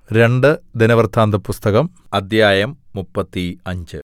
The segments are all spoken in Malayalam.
രണ്ട് ദിനവൃത്താന്തപുസ്തകം അദ്ധ്യായം മുപ്പത്തി അഞ്ച്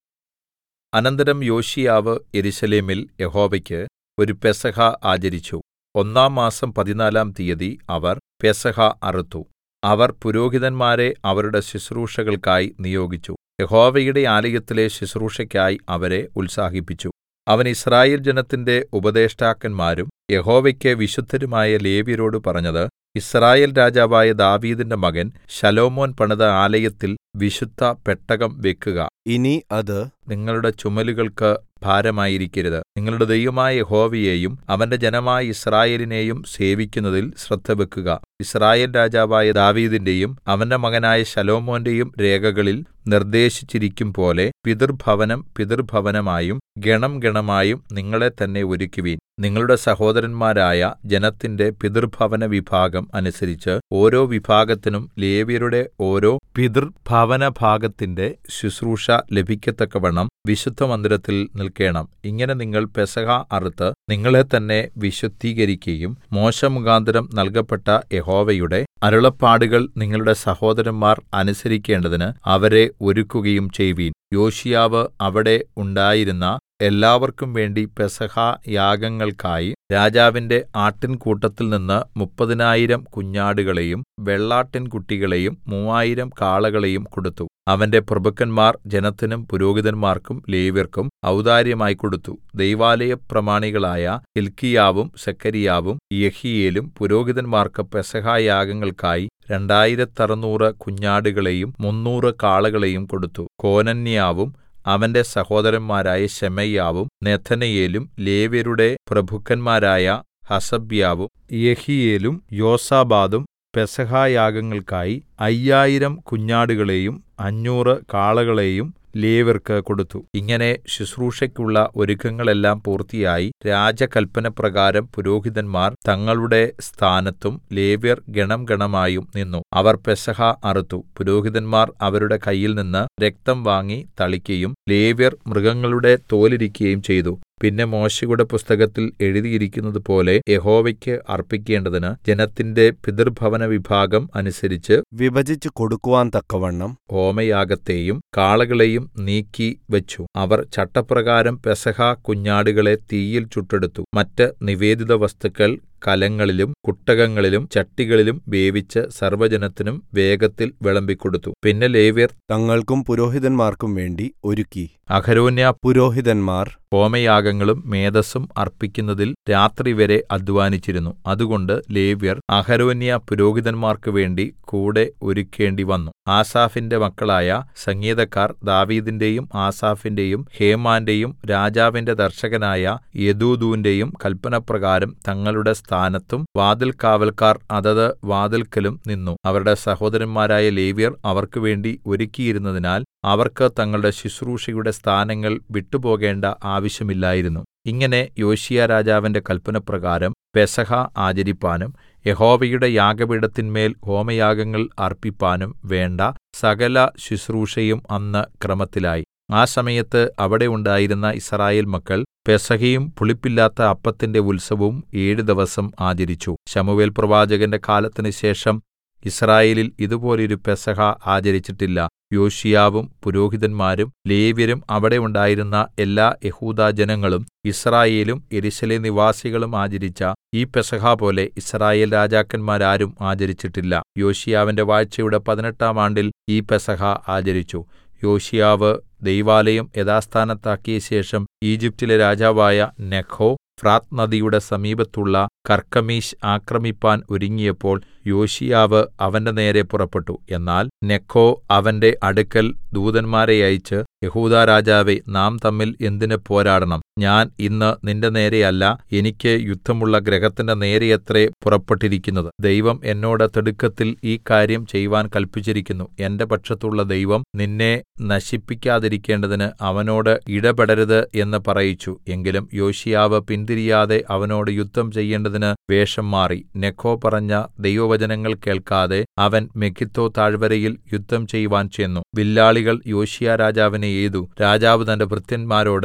അനന്തരം യോശീയാവ് യെരൂശലേമിൽ യഹോവയ്ക്ക് ഒരു പെസഹ ആചരിച്ചു ഒന്നാം മാസം പതിനാലാം തീയതി അവർ പെസഹ അറുത്തു അവർ പുരോഹിതന്മാരെ അവരുടെ ശുശ്രൂഷകൾക്കായി നിയോഗിച്ചു യഹോവയുടെ ആലയത്തിലെ ശുശ്രൂഷയ്ക്കായി അവരെ ഉത്സാഹിപ്പിച്ചു അവൻ യിസ്രായേൽ ജനത്തിന്റെ ഉപദേഷ്ടാക്കന്മാരും യഹോവയ്ക്ക് വിശുദ്ധരുമായ ലേവ്യരോട് പറഞ്ഞത് യിസ്രായേൽ രാജാവായ ദാവീദിന്റെ മകൻ ശലോമോൻ പണിത ആലയത്തിൽ വിശുദ്ധ പെട്ടകം വെക്കുക ഇനി അത് നിങ്ങളുടെ ചുമലുകൾക്ക് ഭാരമായിരിക്കരുത് നിങ്ങളുടെ ദൈവമായ യഹോവയെയും അവന്റെ ജനമായ യിസ്രായേലിനെയും സേവിക്കുന്നതിൽ ശ്രദ്ധവെക്കുക യിസ്രായേൽ രാജാവായ ദാവീദിന്റെയും അവന്റെ മകനായ ശലോമോന്റെയും രേഖകളിൽ നിർദ്ദേശിച്ചിരിക്കും പോലെ പിതൃഭവനം പിതൃഭവനമായും ഗണം ഗണമായും നിങ്ങളെ തന്നെ ഒരുക്കുവിൻ നിങ്ങളുടെ സഹോദരന്മാരായ ജനത്തിന്റെ പിതൃഭവന വിഭാഗം അനുസരിച്ച് ഓരോ വിഭാഗത്തിനും ലേവ്യരുടെ ഓരോ പിതൃഭവനഭാഗത്തിന്റെ ശുശ്രൂഷ ലഭിക്കത്തക്കവണ്ണം വിശുദ്ധമന്ദിരത്തിൽ നിൽക്കേണം ഇങ്ങനെ നിങ്ങൾ പെസഹ അറുത്ത് നിങ്ങളെ തന്നെ വിശുദ്ധീകരിക്കയും മോശെ മുഖാന്തരം നൽകപ്പെട്ട യഹോവയുടെ അരുളപ്പാടുകൾ നിങ്ങളുടെ സഹോദരന്മാർ അനുസരിക്കേണ്ടതിന് അവരെ ഒരുക്കുകയും ചെയ്‌വിൻ യോശീയാവ് അവിടെ ഉണ്ടായിരുന്ന എല്ലാവർക്കും വേണ്ടി പെസഹ യാഗങ്ങൾക്കായി രാജാവിന്റെ ആട്ടിൻകൂട്ടത്തിൽനിന്ന് മുപ്പതിനായിരം കുഞ്ഞാടുകളെയും വെള്ളാട്ടിൻകുട്ടികളെയും മൂവായിരം കാളകളെയും കൊടുത്തു അവന്റെ പ്രഭുക്കന്മാർ ജനത്തിനും പുരോഹിതന്മാർക്കും ലേവ്യർക്കും ഔദാര്യമായി കൊടുത്തു ദൈവാലയ പ്രമാണികളായ ഹില്ക്കീയാവും സെക്കരിയാവും യെഹീയേലും പുരോഹിതന്മാർക്ക് പെസഹ യാഗങ്ങൾക്കായി രണ്ടായിരത്തറുനൂറ് കുഞ്ഞാടുകളെയും മുന്നൂറ് കാളകളെയും കൊടുത്തു കോനന്യാവും അവന്റെ സഹോദരന്മാരായ ശെമയ്യാവും നെഥനയേലും ലേവ്യരുടെ പ്രഭുക്കന്മാരായ ഹസബ്യാവും യെഹീയേലും യോസാബാദും പെസഹായാഗങ്ങൾക്കായി അയ്യായിരം കുഞ്ഞാടുകളെയും അഞ്ഞൂറ് കാളകളെയും ലേവ്യർക്ക് കൊടുത്തു ഇങ്ങനെ ശുശ്രൂഷയ്ക്കുള്ള ഒരുക്കങ്ങളെല്ലാം പൂർത്തിയായി രാജകല്പനപ്രകാരം പുരോഹിതന്മാർ തങ്ങളുടെ സ്ഥാനത്തും ലേവ്യർ ഗണം ഗണമായും നിന്നു അവർ പെസഹ അറുത്തു പുരോഹിതന്മാർ അവരുടെ കയ്യിൽനിന്ന് രക്തം വാങ്ങി തളിക്കയും ലേവ്യർ മൃഗങ്ങളുടെ തോലിരിക്കയും ചെയ്തു പിന്നെ മോശെയുടെ പുസ്തകത്തിൽ എഴുതിയിരിക്കുന്നതുപോലെ യഹോവയ്ക്ക് അർപ്പിക്കേണ്ടതിന് ജനത്തിന്റെ പിതൃഭവന വിഭാഗം അനുസരിച്ച് വിഭജിച്ചു കൊടുക്കുവാൻ തക്കവണ്ണം ഹോമയാഗത്തെയും കാളകളെയും നീക്കി വെച്ചു അവർ ചട്ടപ്രകാരം പെസഹ കുഞ്ഞാടുകളെ തീയിൽ ചുട്ടെടുത്തു മറ്റ് നിവേദിത വസ്തുക്കൾ കലങ്ങളിലും കുട്ടകങ്ങളിലും ചട്ടികളിലും വേവിച്ച് സർവ്വജനത്തിനും വേഗത്തിൽ വിളമ്പിക്കൊടുത്തു പിന്നെ ലേവ്യർ തങ്ങൾക്കും പുരോഹിതന്മാർക്കും വേണ്ടി ഒരുക്കി അഹരോന്യ പുരോഹിതന്മാർ ഹോമയാഗങ്ങളും മേധസ്സും അർപ്പിക്കുന്നതിൽ രാത്രിവരെ അധ്വാനിച്ചിരുന്നു അതുകൊണ്ട് ലേവ്യർ അഹരോന്യ പുരോഹിതന്മാർക്ക് വേണ്ടി കൂടെ ഒരുക്കേണ്ടി വന്നു ആസാഫിന്റെ മക്കളായ സംഗീതക്കാർ ദാവീദിന്റെയും ആസാഫിന്റെയും ഹേമാന്റെയും രാജാവിന്റെ ദർശകനായ യെദൂഥൂന്റെയും കൽപ്പനപ്രകാരം തങ്ങളുടെ സ്ഥാനത്തും വാതിൽകാവല്ക്കാർ അതത് വാതിൽക്കലും നിന്നു അവരുടെ സഹോദരന്മാരായ ലേവ്യർ അവർക്ക് വേണ്ടി ഒരുക്കിയിരുന്നതിനാൽ അവർക്ക് തങ്ങളുടെ ശുശ്രൂഷയുടെ സ്ഥാനങ്ങൾ വിട്ടുപോകേണ്ട ആവശ്യമില്ലായിരുന്നു ഇങ്ങനെ യോശീയ രാജാവിന്റെ കൽപ്പനപ്രകാരം പെസഹ ആചരിപ്പാനും യഹോവയുടെ യാഗപീഠത്തിന്മേൽ ഹോമയാഗങ്ങൾ അർപ്പിപ്പാനും വേണ്ട സകല ശുശ്രൂഷയും അന്ന് ക്രമത്തിലായി ആ സമയത്ത് അവിടെ ഉണ്ടായിരുന്ന യിസ്രായേൽ മക്കൾ പെസഹയും പുളിപ്പില്ലാത്ത അപ്പത്തിന്റെ ഉത്സവവും ഏഴു ദിവസം ആചരിച്ചു ശമൂവേൽ പ്രവാചകന്റെ കാലത്തിന് ശേഷം യിസ്രായേലിൽ ഇതുപോലൊരു പെസഹ ആചരിച്ചിട്ടില്ല യോശീയാവും പുരോഹിതന്മാരും ലേവ്യരും അവിടെ ഉണ്ടായിരുന്ന എല്ലാ യഹൂദാജനങ്ങളും യിസ്രായേലും യെരൂശലേം നിവാസികളും ആചരിച്ച ഈ പെസഹ പോലെ യിസ്രായേൽ രാജാക്കന്മാരാരും ആചരിച്ചിട്ടില്ല യോശീയാവിന്റെ വാഴ്ചയുടെ പതിനെട്ടാം ആണ്ടിൽ ഈ പെസഹ ആചരിച്ചു യോശീയാവ് ദൈവാലയം യഥാസ്ഥാനത്താക്കിയ ശേഷം ഈജിപ്റ്റിലെ രാജാവായ നെഖോ ഫ്രാത്ത് നദിയുടെ സമീപത്തുള്ള കർക്കമീശ് ആക്രമിപ്പാൻ ഒരുങ്ങിയപ്പോൾ യോശീയാവ് അവന്റെ നേരെ പുറപ്പെട്ടു എന്നാൽ നെഖോ അവന്റെ അടുക്കൽ ദൂതന്മാരെ അയച്ച് യഹൂദാ രാജാവേ നാം തമ്മിൽ എന്തിന് പോരാടണം ഞാൻ ഇന്ന് നിന്റെ നേരെയല്ല എനിക്ക് യുദ്ധമുള്ള ഗ്രഹത്തിന്റെ നേരെയത്രേ പുറപ്പെട്ടിരിക്കുന്നത് ദൈവം എന്നോട് തിടുക്കത്തിൽ ഈ കാര്യം ചെയ്‌വാൻ കല്പിച്ചിരിക്കുന്നു എന്റെ പക്ഷത്തുള്ള ദൈവം നിന്നെ നശിപ്പിക്കാതിരിക്കേണ്ടതിന് അവനോട് ഇടപെടരുത് എന്ന് പറയിച്ചു എങ്കിലും യോശീയാവ് പിന്തിരിയാതെ അവനോട് യുദ്ധം ചെയ്യേണ്ടതിന് വേഷം മാറി നെഖോ പറഞ്ഞ ദൈവവചനങ്ങൾ കേൾക്കാതെ അവൻ മെഗിദ്ദോ താഴ്വരയിൽ യുദ്ധം ചെയ്‌വാൻ ചെന്നു വില്ലാളികൾ യോശീയാ രാജാവിനെ എയ്തു രാജാവ് തന്റെ ഭൃത്യന്മാരോട്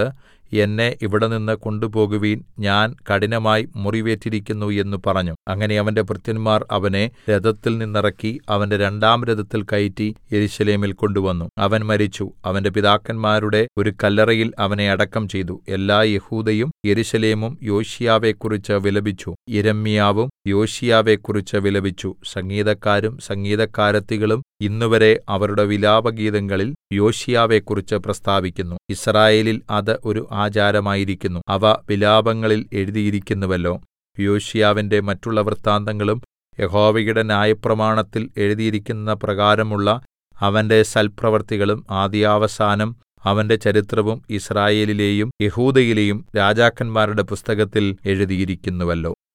എന്നെ ഇവിടെനിന്ന് കൊണ്ടുപോകുവിൻ ഞാൻ കഠിനമായി മുറിവേറ്റിരിക്കുന്നു എന്ന് പറഞ്ഞു അങ്ങനെ അവന്റെ ഭൃത്യന്മാർ അവനെ രഥത്തിൽ നിന്നിറക്കി അവന്റെ രണ്ടാം രഥത്തിൽ കയറ്റി യെരൂശലേമിൽ കൊണ്ടുവന്നു അവൻ മരിച്ചു അവന്റെ പിതാക്കന്മാരുടെ ഒരു കല്ലറയിൽ അവനെ അടക്കം ചെയ്തു എല്ലാ യെഹൂദയും യെരൂശലേമും യോശീയാവെക്കുറിച്ച് വിലപിച്ചു യിരെമ്യാവും യോശീയാവെക്കുറിച്ച് വിലപിച്ചു സംഗീതക്കാരും സംഗീതക്കാരത്തികളും ഇന്നുവരെ അവരുടെ വിലാപഗീതങ്ങളിൽ യോശീയാവെക്കുറിച്ച് പ്രസ്താവിക്കുന്നു യിസ്രായേലിൽ അത് ഒരു ആചാരമായിരിക്കുന്നു അവ വിലാപങ്ങളിൽ എഴുതിയിരിക്കുന്നുവല്ലോ യോശീയാവിന്റെ മറ്റുള്ള വൃത്താന്തങ്ങളും യഹോവയുടെ ന്യായപ്രമാണത്തിൽ എഴുതിയിരിക്കുന്ന പ്രകാരമുള്ള അവന്റെ സൽപ്രവൃത്തികളും ആദ്യാവസാനം അവന്റെ ചരിത്രവും യിസ്രായേലിലെയും യെഹൂദയിലെയും രാജാക്കന്മാരുടെ പുസ്തകത്തിൽ എഴുതിയിരിക്കുന്നുവല്ലോ